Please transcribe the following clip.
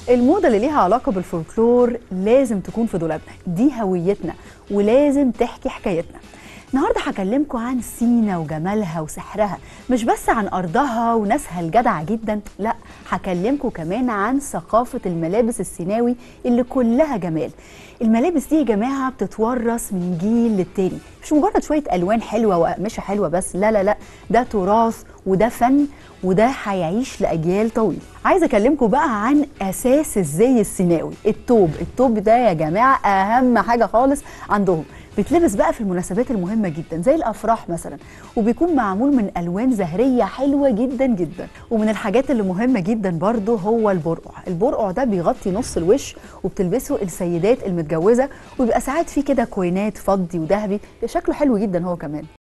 الموضة اللي ليها علاقة بالفولكلور لازم تكون في دولابنا دي هويتنا ولازم تحكي حكايتنا النهارده هكلمكم عن سينا وجمالها وسحرها مش بس عن ارضها وناسها الجدعه جدا لا هكلمكم كمان عن ثقافه الملابس السيناوي اللي كلها جمال الملابس دي يا جماعه بتتورث من جيل للتاني مش مجرد شويه الوان حلوه واقمشه حلوه بس لا لا لا ده تراث وده فن وده هيعيش لاجيال طويله عايزه اكلمكم بقى عن اساس الزي السيناوي التوب التوب ده يا جماعه اهم حاجه خالص عندهم بيتلبس بقى في المناسبات المهمة جدا زي الأفراح مثلا وبيكون معمول من ألوان زهرية حلوة جدا جدا ومن الحاجات اللي مهمة جدا برضو هو البرقع البرقع ده بيغطي نص الوش وبتلبسه السيدات المتجوزة وبيبقى ساعات فيه كده كوينات فضي وذهبي شكله حلو جدا هو كمان